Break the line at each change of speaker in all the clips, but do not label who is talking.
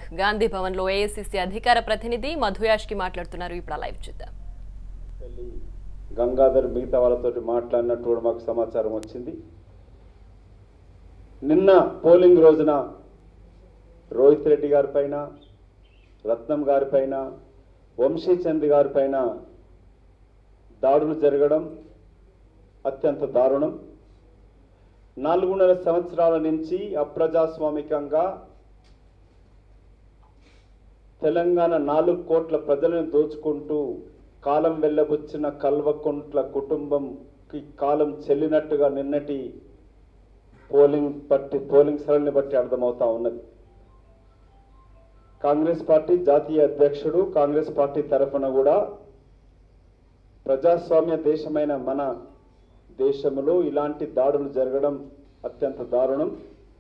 గాంధీ భవన్ లో ఏఐసిసి అధికార ప్రతినిధి మధుయాష్ కి మాట్లాడుతున్నారు ఇప్పుడు ఆ లైవ్ చూద్దాం
వెళ్ళి గంగాధర్ మిగతా వాళ్ళతో మాట్లాడినట్టు కూడా మాకు సమాచారం వచ్చింది నిన్న పోలింగ్ రోజున రోహిత్ రెడ్డి గారి పైన రత్నం గారి పైన వంశీచంద్ గారి పైన దాడులు జరగడం అత్యంత దారుణం నాలుగున్నర సంవత్సరాల నుంచి అప్రజాస్వామికంగా తెలంగాణ నాలుగు కోట్ల ప్రజలను దోచుకుంటూ కాలం వెళ్ళబుచ్చిన కల్వకుంట్ల కుటుంబంకి కాలం చెల్లినట్టుగా నిన్నటి పోలింగ్ బట్టి పోలింగ్ సరళిని బట్టి అర్థమవుతా ఉన్నది కాంగ్రెస్ పార్టీ జాతీయ అధ్యక్షుడు కాంగ్రెస్ పార్టీ తరఫున కూడా ప్రజాస్వామ్య దేశమైన మన దేశంలో ఇలాంటి దాడులు జరగడం అత్యంత దారుణం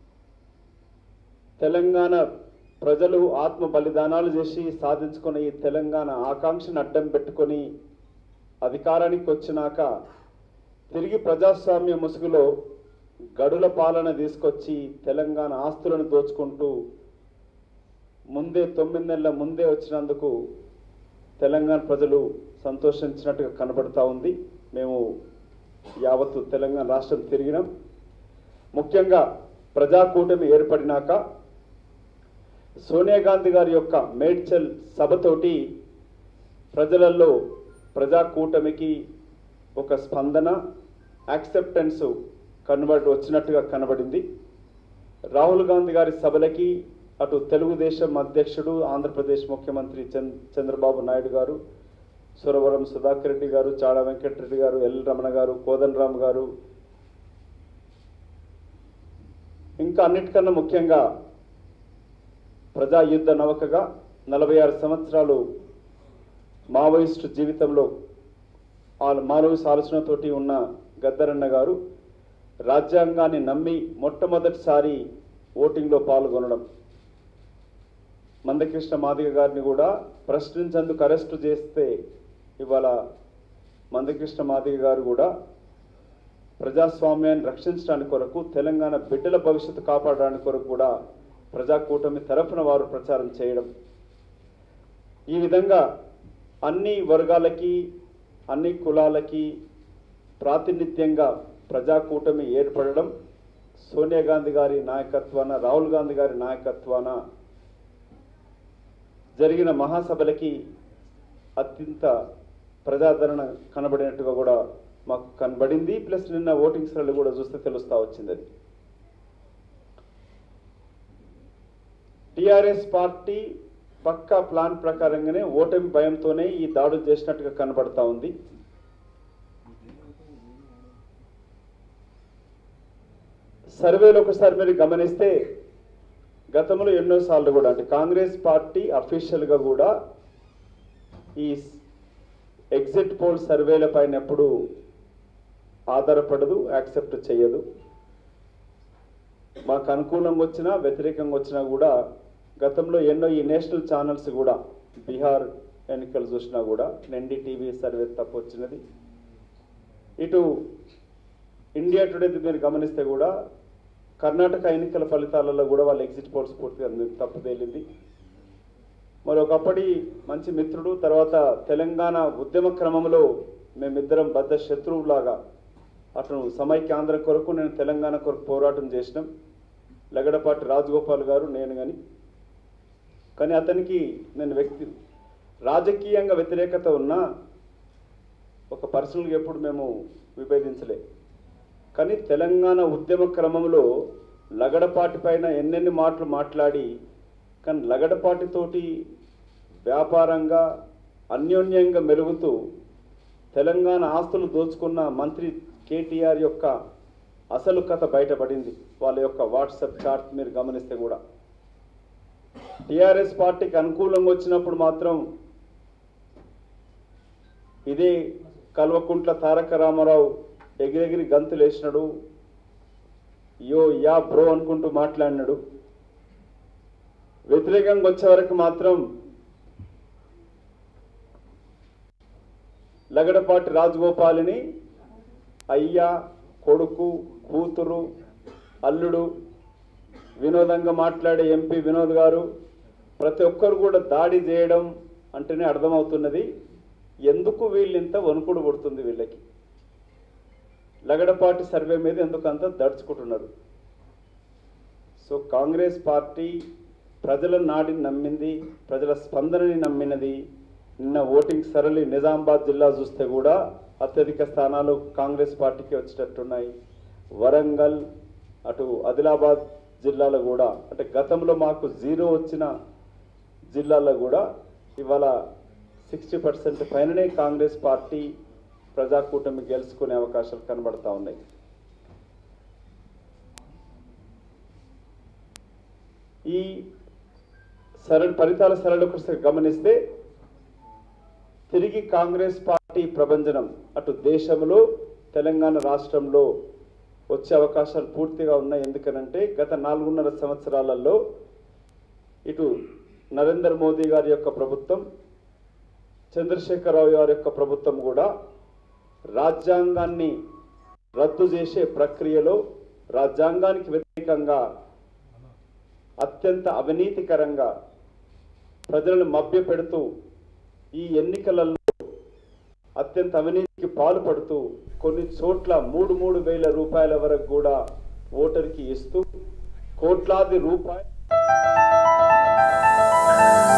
తెలంగాణ ప్రజలు ఆత్మ బలిదానాలు చేసి సాధించుకున్న ఈ తెలంగాణ ఆకాంక్షను అడ్డం పెట్టుకొని అధికారానికి వచ్చినాక తిరిగి ప్రజాస్వామ్య ముసుగులో గడుల పాలన తీసుకొచ్చి తెలంగాణ ఆస్తులను దోచుకుంటూ ముందే తొమ్మిది నెలల ముందే వచ్చినందుకు తెలంగాణ ప్రజలు సంతోషించినట్టుగా కనబడుతూ ఉంది మేము యావత్తు తెలంగాణ రాష్ట్రం తిరిగినాం ముఖ్యంగా ప్రజాకూటమి ఏర్పడినాక సోనియా గాంధీ గారి యొక్క మేడ్చల్ సభతోటి ప్రజలలో ప్రజాకూటమికి ఒక స్పందన యాక్సెప్టెన్స్ కన్వర్ట్ వచ్చినట్టుగా కనబడింది రాహుల్ గాంధీ గారి సభలకి అటు తెలుగుదేశం అధ్యక్షుడు ఆంధ్రప్రదేశ్ ముఖ్యమంత్రి చంద్ చంద్రబాబు నాయుడు గారు సురవరం సుధాకర్ రెడ్డి గారు చాడా వెంకటరెడ్డి గారు ఎల్ రమణ గారు కోదండరామ్ గారు ఇంకా అన్నిటికన్నా ముఖ్యంగా ప్రజా యుద్ధ నౌకగా నలభై ఆరు సంవత్సరాలు మావోయిస్టు జీవితంలో వాళ్ళ మానవీస్ ఆలోచనతోటి ఉన్న గద్దరన్న గారు రాజ్యాంగాన్ని నమ్మి మొట్టమొదటిసారి ఓటింగ్లో పాల్గొనడం మందకృష్ణ మాదిగ గారిని కూడా ప్రశ్నించేందుకు అరెస్టు చేస్తే ఇవాళ మందకృష్ణ మాదిగ గారు కూడా ప్రజాస్వామ్యాన్ని రక్షించడానికి కొరకు తెలంగాణ బిడ్డల భవిష్యత్తు కాపాడడానికి కొరకు కూడా ప్రజాకూటమి తరఫున వారు ప్రచారం చేయడం ఈ విధంగా అన్ని వర్గాలకి అన్ని కులాలకి ప్రాతినిధ్యంగా ప్రజాకూటమి ఏర్పడడం సోనియా గాంధీ గారి నాయకత్వాన రాహుల్ గాంధీ గారి నాయకత్వాన జరిగిన మహాసభలకి అత్యంత ప్రజాదరణ కనబడినట్టుగా కూడా మాకు కనబడింది ప్లస్ నిన్న ఓటింగ్ సరళి కూడా చూస్తే తెలుస్తా వచ్చింది అది టిఆర్ఎస్ పార్టీ పక్కా ప్లాన్ ప్రకారంగానే ఓటమి భయంతోనే ఈ దాడులు చేసినట్టుగా కనబడతా ఉంది సర్వేలో ఒకసారి మీరు గమనిస్తే గతంలో ఎన్నోసార్లు కూడా అంటే కాంగ్రెస్ పార్టీ అఫీషియల్గా కూడా ఈ ఎగ్జిట్ పోల్ సర్వేల పైన ఎప్పుడు ఆధారపడదు యాక్సెప్ట్ చేయదు మాకు అనుకూలంగా వచ్చినా వ్యతిరేకంగా వచ్చినా కూడా గతంలో ఎన్నో ఈ నేషనల్ ఛానల్స్ కూడా బీహార్ ఎన్నికలు చూసినా కూడా ఎన్డీటీవీ సర్వే తప్పు వచ్చినది ఇటు ఇండియా టుడే మీరు గమనిస్తే కూడా కర్ణాటక ఎన్నికల ఫలితాలలో కూడా వాళ్ళ ఎగ్జిట్ పోల్స్ పూర్తిగా తప్పు తేలింది మరి ఒకప్పటి మంచి మిత్రుడు తర్వాత తెలంగాణ ఉద్యమ క్రమంలో మేమిద్దరం బద్ద శత్రువులాగా అతను సమైక్యాంధ్ర కొరకు నేను తెలంగాణ కొరకు పోరాటం చేసినాం లగడపాటి రాజగోపాల్ గారు నేను కానీ కానీ అతనికి నేను వ్యక్తి రాజకీయంగా వ్యతిరేకత ఉన్నా ఒక పర్సనల్గా ఎప్పుడు మేము విభేదించలే కానీ తెలంగాణ ఉద్యమ క్రమంలో లగడపాటి పైన ఎన్నెన్ని మాటలు మాట్లాడి కానీ లగడపాటితోటి వ్యాపారంగా అన్యోన్యంగా మెలుగుతూ తెలంగాణ ఆస్తులు దోచుకున్న మంత్రి కేటీఆర్ యొక్క అసలు కథ బయటపడింది వాళ్ళ యొక్క వాట్సాప్ చాట్ మీరు గమనిస్తే కూడా టిఆర్ఎస్ పార్టీకి అనుకూలంగా వచ్చినప్పుడు మాత్రం ఇదే కల్వకుంట్ల తారక రామారావు ఎగిరెగిరి గంతులు వేసినాడు యో యా బ్రో అనుకుంటూ మాట్లాడినాడు వ్యతిరేకంగా వచ్చే వరకు మాత్రం లగడపాటి రాజగోపాలిని అయ్యా కొడుకు కూతురు అల్లుడు వినోదంగా మాట్లాడే ఎంపీ వినోద్ గారు ప్రతి ఒక్కరు కూడా దాడి చేయడం అంటేనే అర్థమవుతున్నది ఎందుకు వీళ్ళింత వణుకుడు పడుతుంది వీళ్ళకి లగడపాటి సర్వే మీద ఎందుకు అంత దడుచుకుంటున్నారు సో కాంగ్రెస్ పార్టీ ప్రజల నాడిని నమ్మింది ప్రజల స్పందనని నమ్మినది నిన్న ఓటింగ్ సరళి నిజామాబాద్ జిల్లా చూస్తే కూడా అత్యధిక స్థానాలు కాంగ్రెస్ పార్టీకి వచ్చేటట్టున్నాయి వరంగల్ అటు ఆదిలాబాద్ జిల్లాలో కూడా అంటే గతంలో మాకు జీరో వచ్చిన జిల్లాలో కూడా ఇవాళ సిక్స్టీ పర్సెంట్ పైననే కాంగ్రెస్ పార్టీ ప్రజాకూటమి గెలుచుకునే అవకాశాలు కనబడతా ఉన్నాయి ఈ సరళ ఫలితాల సరళ ఒకసారి గమనిస్తే తిరిగి కాంగ్రెస్ పార్టీ ప్రభంజనం అటు దేశంలో తెలంగాణ రాష్ట్రంలో వచ్చే అవకాశాలు పూర్తిగా ఉన్నాయి ఎందుకనంటే గత నాలుగున్నర సంవత్సరాలలో ఇటు నరేంద్ర మోదీ గారి యొక్క ప్రభుత్వం చంద్రశేఖరరావు గారి యొక్క ప్రభుత్వం కూడా రాజ్యాంగాన్ని రద్దు చేసే ప్రక్రియలో రాజ్యాంగానికి వ్యతిరేకంగా అత్యంత అవినీతికరంగా ప్రజలను మభ్యపెడుతూ ఈ ఎన్నికలలో అత్యంత అవినీతికి పాల్పడుతూ కొన్ని చోట్ల మూడు మూడు వేల రూపాయల వరకు కూడా ఓటర్కి ఇస్తూ కోట్లాది రూపాయలు